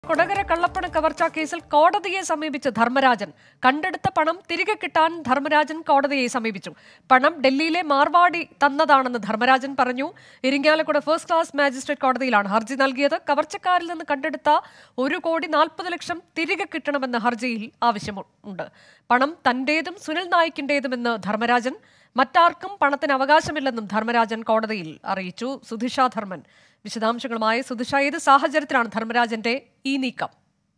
കൊടകര കള്ളപ്പണ കവർച്ചാ കേസിൽ കോടതിയെ സമീപിച്ച് ധർമ്മരാജൻ കണ്ടെടുത്ത പണം തിരികെ കിട്ടാൻ ധർമ്മരാജൻ കോടതിയെ സമീപിച്ചു പണം ഡൽഹിയിലെ മാർവാടി തന്നതാണെന്ന് ധർമ്മരാജൻ പറഞ്ഞു ഇരിങ്ങാലക്കുട ഫസ്റ്റ് ക്ലാസ് മാജിസ്ട്രേറ്റ് കോടതിയിലാണ് ഹർജി നൽകിയത് കവർച്ചക്കാരിൽ നിന്ന് കണ്ടെടുത്ത ഒരു കോടി നാൽപ്പത് ലക്ഷം തിരികെ കിട്ടണമെന്ന് ഹർജിയിൽ ആവശ്യമുണ്ട് പണം തന്റേതും സുനിൽ നായിക്കിന്റേതുമെന്ന് ധർമ്മരാജൻ മറ്റാർക്കും പണത്തിന് അവകാശമില്ലെന്നും ധർമ്മരാജൻ കോടതിയിൽ അറിയിച്ചു സുധിഷ ധർമ്മൻ വിശദാംശങ്ങളുമായി സുധിഷ ഏത് സാഹചര്യത്തിലാണ് ധർമ്മരാജന്റെ ഈ നീക്കം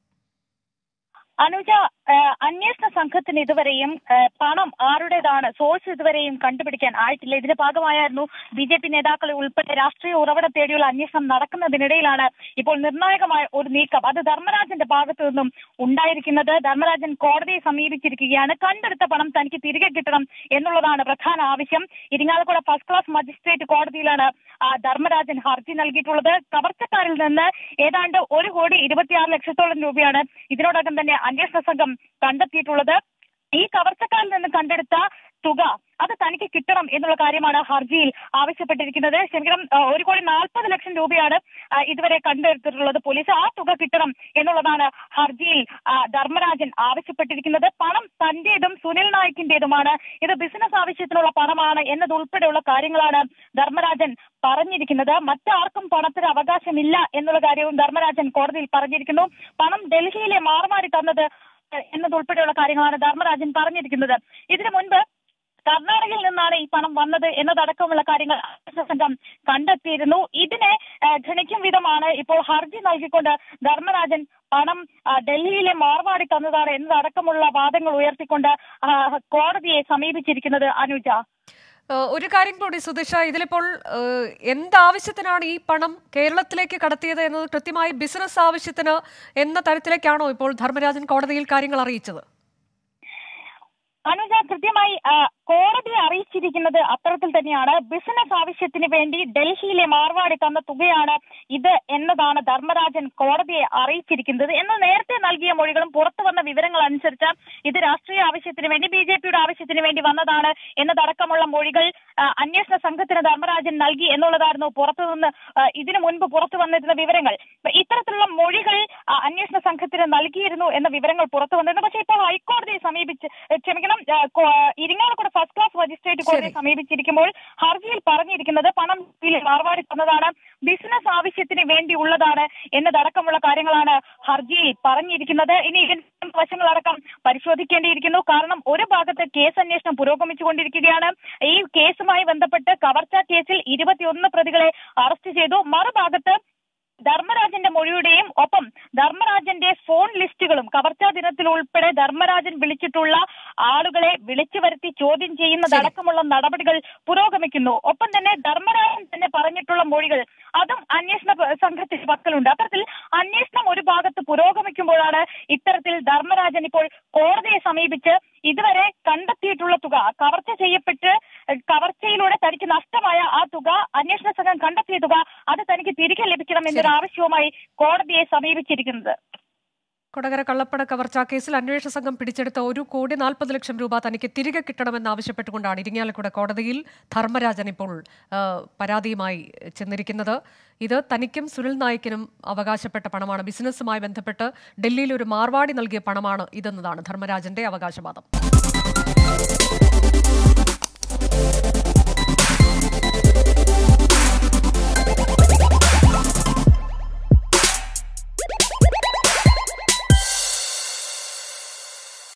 അനുജ ഏഹ്, അന്വേഷണ സംഘത്തിന് ഇതുവരെയും ഏഹ്, പണം ആരുടേതാണ് സോഴ്സ് ഇതുവരെയും കണ്ടുപിടിക്കാൻ ആയിട്ടില്ല ഇതിന്റെ ഭാഗമായിരുന്നു ബി ജെ പി നേതാക്കളെ ഉൾപ്പെടെ രാഷ്ട്രീയ ഉറവിടം തേടിയുള്ള അന്വേഷണം നടക്കുന്നതിനിടയിലാണ് ഇപ്പോൾ നിർണായകമായ ഒരു നീക്കം അത് ധർമ്മരാജന്റെ ഭാഗത്തു നിന്നും ഉണ്ടായിരിക്കുന്നത് ധർമ്മരാജൻ കോടതിയെ സമീപിച്ചിരിക്കുകയാണ് കണ്ടെടുത്ത പണം തനിക്ക് തിരികെ കിട്ടണം എന്നുള്ളതാണ് പ്രധാന ആവശ്യം ഇരിങ്ങാലക്കുട ഫസ്റ്റ് ക്ലാസ് മജിസ്ട്രേറ്റ് കോടതിയിലാണ് ആ, ധർമ്മരാജൻ ഹർജി നൽകിയിട്ടുള്ളത് കവർച്ചക്കാരിൽ നിന്ന് ഏതാണ്ട് ഒരു കോടി ഇരുപത്തിയാറ് ലക്ഷത്തോളം രൂപയാണ് ഇതിനോടകം തന്നെ അന്വേഷണ സംഘം കണ്ടെത്തിയിട്ടുള്ളത് ഈ കവർച്ചക്കാരിൽ നിന്ന് കണ്ടെടുത്ത തുക അത് തനിക്ക് കിട്ടണം എന്നുള്ള കാര്യമാണ് ഹർജിയിൽ ആവശ്യപ്പെട്ടിരിക്കുന്നത് ശരിക്കും ആ, ഒരു കോടി നാൽപ്പത് ലക്ഷം രൂപയാണ് ആ, ഇതുവരെ കണ്ടെടുത്തിട്ടുള്ളത് പോലീസ് ആ തുക കിട്ടണം എന്നുള്ളതാണ് ഹർജിയിൽ ആ, ധർമ്മരാജൻ ആവശ്യപ്പെട്ടിരിക്കുന്നത് പണം തന്റേതും സുനിൽ നായിക്കിന്റേതുമാണ് ഇത് ബിസിനസ് ആവശ്യത്തിനുള്ള പണമാണ് എന്നതുൾപ്പെടെയുള്ള കാര്യങ്ങളാണ് ധർമ്മരാജൻ പറഞ്ഞിരിക്കുന്നത് മറ്റാർക്കും പണത്തിന് അവകാശമില്ല എന്നുള്ള കാര്യവും ധർമ്മരാജൻ കോടതിയിൽ പറഞ്ഞിരിക്കുന്നു പണം ഡൽഹിയിലെ മാറുമാറി തന്നത് എന്നതുൾപ്പെടെയുള്ള കാര്യങ്ങളാണ് ധർമ്മരാജൻ പറഞ്ഞിരിക്കുന്നത് ഇതിനു മുൻപ് കർണാടകയിൽ നിന്നാണ് ഈ പണം വന്നത് എന്നതടക്കമുള്ള കാര്യങ്ങൾ അന്വേഷണ സംഘം കണ്ടെത്തിയിരുന്നു ഇതിനെ ഏഹ്, ക്ഷണിക്കും വിധമാണ് ഇപ്പോൾ ഹർജി നൽകിക്കൊണ്ട് ധർമ്മരാജൻ പണം ആ, ഡൽഹിയിലെ മാർവാടി തന്നതാണ് എന്നതടക്കമുള്ള വാദങ്ങൾ ഉയർത്തിക്കൊണ്ട് ആ, കോടതിയെ സമീപിച്ചിരിക്കുന്നത് അനുജ ഏഹ് ഒരു കാര്യം കൂടി സുധിഷ ഇതിലിപ്പോൾ ഏഹ് എന്താവശ്യത്തിനാണ് ഈ പണം കേരളത്തിലേക്ക് കടത്തിയത് എന്നത് കൃത്യമായി ബിസിനസ് ആവശ്യത്തിന് എന്ന തരത്തിലേക്കാണോ ഇപ്പോൾ ധർമ്മരാജൻ കോടതിയിൽ കാര്യങ്ങൾ അറിയിച്ചത് അനുജ കൃത്യമായി ആ, കോടതിയെ അറിയിച്ചിരിക്കുന്നത് അത്തരത്തിൽ തന്നെയാണ് ബിസിനസ് ആവശ്യത്തിന് വേണ്ടി ഡൽഹിയിലെ മാർവാടി തന്ന തുകയാണ് ഇത് എന്നതാണ് ധർമ്മരാജൻ കോടതിയെ അറിയിച്ചിരിക്കുന്നത് എന്ന് നേരത്തെ നൽകിയ മൊഴികളും പുറത്തു വന്ന വിവരങ്ങൾ അനുസരിച്ച് ഇത് രാഷ്ട്രീയ ആവശ്യത്തിന് വേണ്ടി ബി ജെ പിയുടെ ആവശ്യത്തിന് വേണ്ടി വന്നതാണ് എന്നതടക്കമുള്ള മൊഴികൾ ആ, അന്വേഷണ സംഘത്തിന് ധർമ്മരാജൻ നൽകി എന്നുള്ളതായിരുന്നു പുറത്തുനിന്ന് ആ, ഇതിനു മുൻപ് പുറത്തു വന്നിരുന്ന വിവരങ്ങൾ ഇത്തരത്തിലുള്ള മൊഴികൾ ആ, അന്വേഷണ സംഘത്തിന് നൽകിയിരുന്നു എന്ന വിവരങ്ങൾ പുറത്തു വന്നിരുന്നു പക്ഷേ ഇപ്പോൾ ഹൈക്കോടതിയെ സമീപിച്ച് ഏ, ക്ഷമിക്കണം ആ, കോ- ഇരിങ്ങാലക്കുട ഫസ്റ്റ് ക്ലാസ് മജിസ്ട്രേറ്റ് കോടതിയെ ശരി. സമീപിച്ചിരിക്കുമ്പോൾ ഹർജിയിൽ പറഞ്ഞിരിക്കുന്നത് പണം ഇതിൽ മാർവാടി തന്നതാണ് ബിസിനസ് ആവശ്യത്തിന് വേണ്ടിയുള്ളതാണ് എന്നതടക്കമുള്ള കാര്യങ്ങളാണ് ഹർജിയിൽ പറഞ്ഞിരിക്കുന്നത് ഇനി ഇതിന്റെ വശങ്ങളടക്കം പരിശോധിക്കേണ്ടിയിരിക്കുന്നു കാരണം ഒരു ഭാഗത്ത് കേസ് അന്വേഷണം പുരോഗമിച്ചുകൊണ്ടിരിക്കുകയാണ് ഈ കേസുമായി ബന്ധപ്പെട്ട് കവർച്ചാ കേസിൽ ഇരുപത്തിയൊന്ന് പ്രതികളെ അറസ്റ്റ് ചെയ്തു മറുഭാഗത്ത് ധർമ്മരാജന്റെ മൊഴിയുടെയും ഒപ്പം ധർമ്മരാജന്റെ ഫോൺ ലിസ്റ്റുകളും കവർച്ചാ ദിനത്തിൽ ഉൾപ്പെടെ ധർമ്മരാജൻ വിളിച്ചിട്ടുള്ള ആളുകളെ വിളിച്ചു വരുത്തി ചോദ്യം ചെയ്യുന്നതടക്കമുള്ള നടപടികൾ പുരോഗമിക്കുന്നു ഒപ്പം തന്നെ ധർമ്മരാജൻ തന്നെ പറഞ്ഞിട്ടുള്ള മൊഴികൾ അതും അന്വേഷണ പ- സംഘത്തിന്റെ പക്കലുണ്ട് അത്തരത്തിൽ അന്വേഷണം ഒരു ഭാഗത്ത് പുരോഗമിക്കുമ്പോഴാണ് ഇത്തരത്തിൽ ധർമ്മരാജൻ ഇപ്പോൾ കോടതിയെ സമീപിച്ച് ഇതുവരെ കണ്ടെത്തിയിട്ടുള്ള തുക കവർച്ച ചെയ്യപ്പെട്ട് ഏഹ്, കവർച്ചയിലൂടെ തനിക്ക് നഷ്ടമായ ആ തുക അന്വേഷണ സംഘം കണ്ടെത്തിയ തുക അത് തനിക്ക് തിരികെ ലഭിക്കണം എന്നൊരു ആവശ്യവുമായി കോടതിയെ സമീപിച്ചിരിക്കുന്നത് കൊടകര കള്ളപ്പണ കവർച്ചാ കേസിൽ അന്വേഷണ സംഘം പിടിച്ചെടുത്ത ഒരു കോടി നാൽപ്പത് ലക്ഷം രൂപ തനിക്ക് തിരികെ കിട്ടണമെന്ന് ആവശ്യപ്പെട്ടുകൊണ്ടാണ് ഇരിങ്ങാലക്കുട കോടതിയിൽ ധർമ്മരാജൻ ഇപ്പോൾ ഏഹ്, പരാതിയുമായി ചെന്നിരിക്കുന്നത് ഇത് തനിക്കും സുനിൽ നായിക്കിനും അവകാശപ്പെട്ട പണമാണ് ബിസിനസ്സുമായി ബന്ധപ്പെട്ട് ഡൽഹിയിൽ ഒരു മാർവാടി നൽകിയ പണമാണ് ഇതെന്നതാണ് ധർമ്മരാജന്റെ അവകാശവാദം